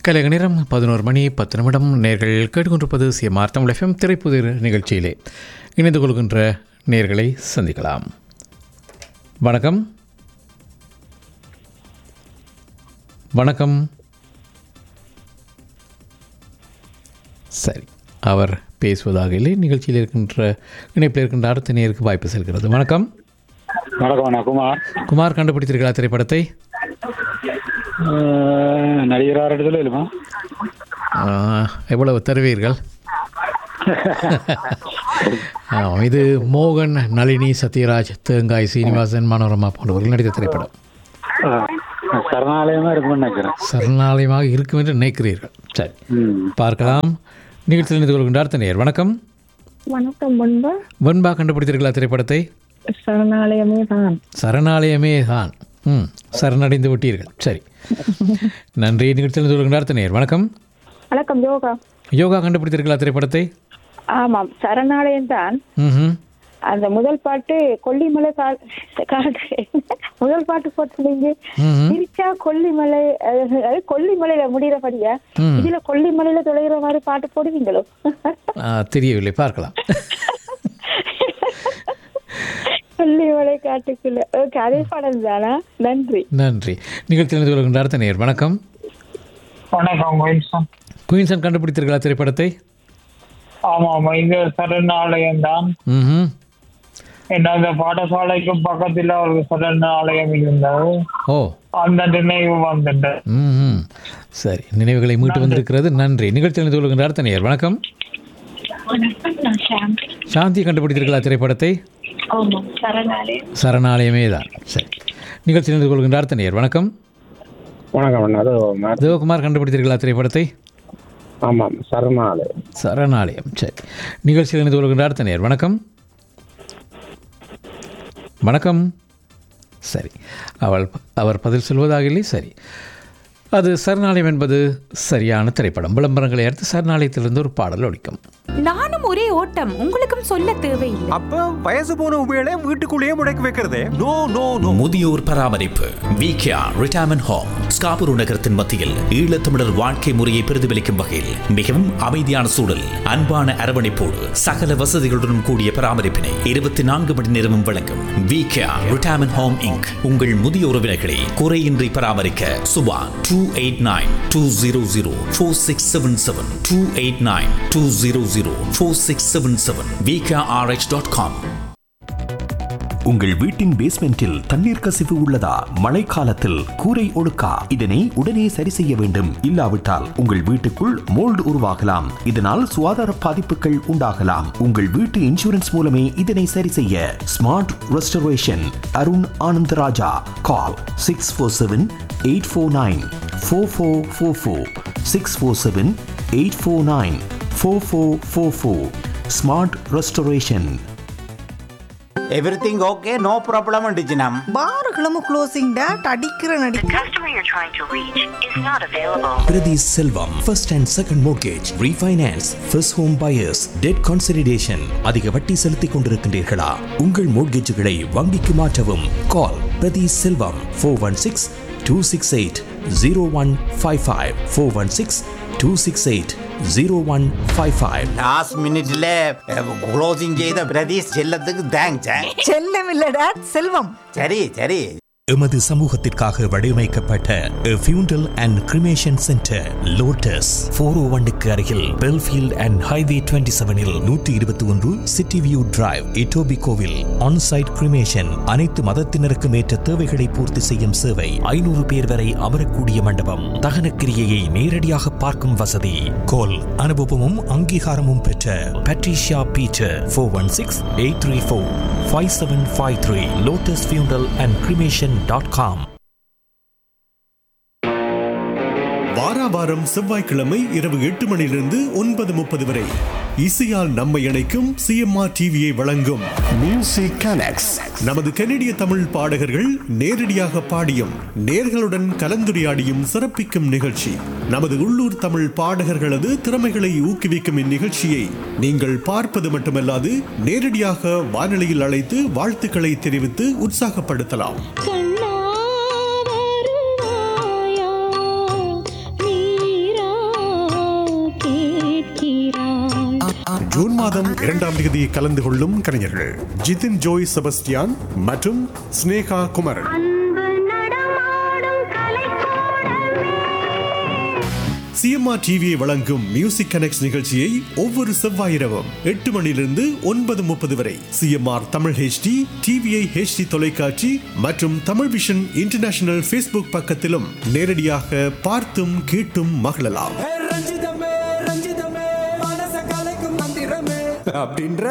கலைக நேரம் பதினோரு மணி பத்து நிமிடம் நேர்கள் கேட்டுக்கொண்டிருப்பது சிஎம்ஆர் தமிழ் எஃப்எம் திரைப்புதிர் நிகழ்ச்சியிலே இணைந்து கொள்கின்ற நேர்களை சந்திக்கலாம் வணக்கம் வணக்கம் சரி அவர் பேசுவதாக இல்லை நிகழ்ச்சியில் இருக்கின்ற இணைப்பில் இருக்கின்ற அடுத்த நேருக்கு வாய்ப்பு செல்கிறது வணக்கம் வணக்கம் அண்ணா குமார் குமார் கண்டுபிடித்திருக்கிறா திரைப்படத்தை அஹ், நடிகரார் இடத்துல இல்லைமா ஆ, எவ்வளவு தருவீர்கள் ஆ, இது மோகன் நளினி சத்யராஜ் தேங்காய் சீனிவாசன் மனோரமா போன்றவர்கள் நடித்த திரைப்படம் அஹ், சரணாலயமா இருக்கும்னு நினைக்கிறேன் சரணாலயமாக இருக்கும் என்று நினைக்கிறீர்கள் சரி ம். பார்க்கலாம் நிகழ்ச்சியில் இணைந்து கொள்கின்ற அடுத்த நேர் வணக்கம் வணக்கம் முன்பு வெண்பா கண்டுபிடித்திருக்கலாம் திரைப்படத்தை சரணாலயமே தான் சரணாலயமே தான் ம் சரணடைந்து விட்டீர்கள் சரி நன்றி நிகழ்ச்சியில் இணைந்து கொள்கின்ற அடுத்த நேர் வணக்கம் வணக்கம் யோகா யோகா கண்டுபிடித்திருக்கலாம் திரைப்படத்தை ஆமாம் சரணாலயம் தான் ம் அந்த முதல் பாட்டு கொல்லிமலை கா- காடு முதல் பாட்டு போட்டுருந்தீங்க ம் திருச்சா கொல்லிமலை அது அது கொல்லிமலையில முடிகிறபடியா ம். இதுல கொல்லிமலையில தொலைகிற மாதிரி பாட்டு போடுவீங்களோ ஆ, தெரியவில்லை பார்க்கலாம் கொல்லிமலை காட்டுக்குள்ள ஓகே அதே பாடல் தானா நன்றி நன்றி நிகழ்ச்சியில் இணைந்து கொள்கின்ற அடுத்த நேர் வணக்கம் வணக்கம் வில்சன் குயின்சன் கண்டுபிடித்திருக்கலாம் திரைப்படத்தை ஆமாம் இது சரணாலயம் தான் ம் என்ன அந்த பாடசாலைக்கு பக்கத்தில் ஒரு சரணாலயம் இருந்தது ஓ அந்த நினைவு வந்துட்டு ம் சரி நினைவுகளை மீட்டு வந்திருக்கிறது நன்றி நிகழ்ச்சியில் இணைந்து கொள்கின்ற அடுத்த நேர் வணக்கம் வணக்கம் நான் சாந்தி சாந்தி கண்டுபிடித்திருக்கலாம் திரைப்படத்தை ஆமாம் சரணாலயம் சரணாலயமே தான் சரி நிகழ்ச்சியில் இணைந்து கொள்கின்ற அடுத்த நேர் வணக்கம் வணக்கம் அண்ணா அது மே- தேவகுமார் கண்டுபிடித்திருக்கலாம் திரைப்படத்தை ஆமாம் சரணாலயம் சரணாலயம் சரி நிகழ்ச்சியில் இணைந்து கொள்கின்ற அடுத்த நேர் வணக்கம் வணக்கம் சரி அவள் அவர் பதில் சொல்வதாக இல்லை சரி அது சரணாலயம் என்பது சரியான திரைப்படம் விளம்பரங்களை அடுத்து சரணாலயத்திலிருந்து ஒரு பாடல் ஒழிக்கும் நானும் ஒரே ஓட்டம் உங்களுக்கும் சொல்ல தேவையில்லை அப்ப வயசு போன உபயோக வீட்டுக்குள்ளேயே முடக்கி வைக்கிறதே நோ நோ நோ முதியோர் பராமரிப்பு விகேஆ ரிட்டையர்மெண்ட் ஹோம் ஸ்காபூர் நகரத்தின் மத்தியில் ஈழத்தமிழர் வாழ்க்கை முறையை பிரதிபலிக்கும் வகையில் மிகவும் அமைதியான சூழல் அன்பான அரவணைப்போடு சகல வசதிகளுடன் கூடிய பராமரிப்பினை இருபத்தி நான்கு மணி நேரமும் வழங்கும் விகேஆ ரிட்டையர்மெண்ட் ஹோம் இங்க் உங்கள் முதிய உறவினர்களை குறையின்றி பராமரிக்க Subha two eight nine two zero zero four six seven seven two eight nine two zero zero four six seven seven VKRH dot com உங்கள் வீட்டின் பேஸ்மெண்டில் தண்ணீர் கசிவு உள்ளதா மழைக்காலத்தில் கூரை ஒழுக்கா இதனை உடனே சரி செய்ய வேண்டும் இல்லாவிட்டால் உங்கள் வீட்டுக்குள் மோல்டு உருவாகலாம் இதனால் சுகாதார பாதிப்புகள் உண்டாகலாம் உங்கள் வீட்டு இன்சூரன்ஸ் மூலமே இதனை சரி செய்ய smart restoration Arun Anandaraja call six four seven eight four nine four four four four six four seven eight four nine four four four four smart restoration everything okay no problem அண்டிச்சினம் பாருகளும் க்ளோசிங் டேட் அடிக்கிற நடி Priti Selvam, first and second mortgage, refinance, first home buyers, debt consolidation. அதிக வட்டி செலுத்திக் கொண்டிருக்கின்றீர்களா உங்கள் மோட்கேஜுகளை வங்கிக்கு மாற்றவும் call Prathi Selvam four one six two six eight zero one five five four one six two six eight zero one five five last மினிட்ல closing செய்த பிரதீஷ் செல்லத்துக்கு thanks செல்லம் இல்ல டேட் செல்வம் சரி சரி எமது சமூகத்திற்காக வடிவமைக்கப்பட்ட funeral and cremation centre lotus four O ஒன்னுக்கு அருகில் பெல்ஃபீல்ட் அண்ட் ஹைவே டுவெண்ட்டி செவனில் நூற்றி இருபத்தி ஒன்று சிட்டி வியூ டிரைவ் இட்டோபி கோவில் ஆன்சைட் கிரிமேஷன் அனைத்து மதத்தினருக்கும் ஏற்ற தேவைகளை பூர்த்தி செய்யும் சேவை ஐநூறு பேர் வரை அமரக்கூடிய மண்டபம் தகனக்கிரியையை நேரடியாக பார்க்கும் வசதி கோல் அனுபவமும் அங்கீகாரமும் பெற்ற Patricia Peter four one six eight three four five seven five three lotus funeral and cremation dot com வாராவாரம் செவ்வாய்க்கிழமை இரவு எட்டு மணியிலிருந்து ஒன்பது முப்பது வரை இசையால் நம்மை இணைக்கும் சிஎம்ஆர் டிவியை வழங்கும் மியூசிக் கனெக்ட்ஸ் நமது கனடிய தமிழ் பாடகர்கள் நேரடியாக பாடியும் நேர்களுடன் கலந்துரையாடியும் சிறப்பிக்கும் நிகழ்ச்சி நமது உள்ளூர் தமிழ் பாடகர்களது திறமைகளை ஊக்குவிக்கும் இந்நிகழ்ச்சியை நீங்கள் பார்ப்பது மட்டுமல்லாது நேரடியாக வானொலியில் அழைத்து வாழ்த்துக்களை தெரிவித்து உற்சாகப்படுத்தலாம் கண்ணா வருவாயா நீரா மாதம் இரண்டாம் தேதி கலந்து கொள்ளும் கலைஞர்கள் ஜிதின் ஜோய் செபஸ்டியான் மற்றும் ஸ்னேகா குமரன் சிஎம்ஆர் டிவியை வழங்கும் மியூசிக் கனெக்ட் நிகழ்ச்சியை ஒவ்வொரு செவ்வாயிரவும் எட்டு மணியிலிருந்து ஒன்பது முப்பது வரை CMR Tamil HD TVI HD தொலைக்காட்சி மற்றும் தமிழ் விஷன் இன்டர்நேஷனல் ஃபேஸ்புக் பக்கத்திலும் நேரடியாக பார்த்தும் கேட்டும் மகிழலாம் அப்படின்ற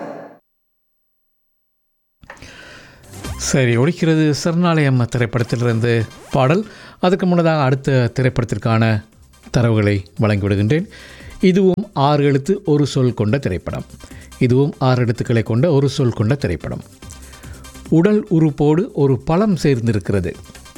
சரி ஒழிக்கிறது சரணாலயம் திரைப்படத்திலிருந்து பாடல் அதுக்கு முன்னதாக அடுத்த திரைப்படத்திற்கான தரவுகளை வழங்கிவிடுகின்றேன் இதுவும் ஆறு எழுத்து ஒரு சொல் கொண்ட திரைப்படம் இதுவும் ஆறு எழுத்துக்களை கொண்ட ஒரு சொல் கொண்ட திரைப்படம் உடல் உறுப்போடு ஒரு பழம் சேர்ந்திருக்கிறது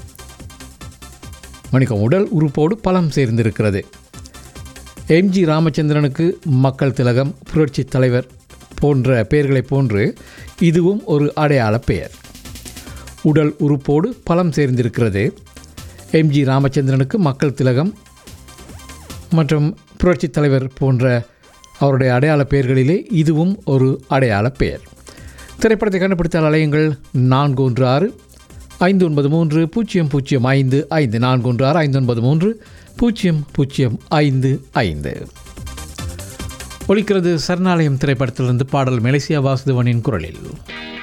மணிக்கம் உடல் உறுப்போடு பழம் சேர்ந்திருக்கிறது எம்ஜி ராமச்சந்திரனுக்கு மக்கள் திலகம் புரட்சி தலைவர் போன்ற பெயர்களைப் போன்று இதுவும் ஒரு அடையாள பெயர் உடல் உறுப்போடு பலம் சேர்ந்திருக்கிறது எம்ஜி ராமச்சந்திரனுக்கு மக்கள் திலகம் மற்றும் புரட்சித் தலைவர் போன்ற அவருடைய அடையாள பெயர்களிலே இதுவும் ஒரு அடையாள பெயர் திரைப்படத்தை கண்டுபிடித்தால் அலையுங்கள் நான்கு ஒன்று ஆறு ஐந்து ஒன்பது மூன்று பூஜ்ஜியம் பூஜ்ஜியம் ஐந்து ஐந்து நான்கு ஒன்று ஆறு ஐந்து ஒன்பது மூன்று பூஜ்ஜியம் பூஜ்ஜியம் ஐந்து ஐந்து ஒலிக்கிறது சரணாலயம் திரைப்படத்திலிருந்து பாடல் மெலேசியா வாசுதேவனின் குரலில்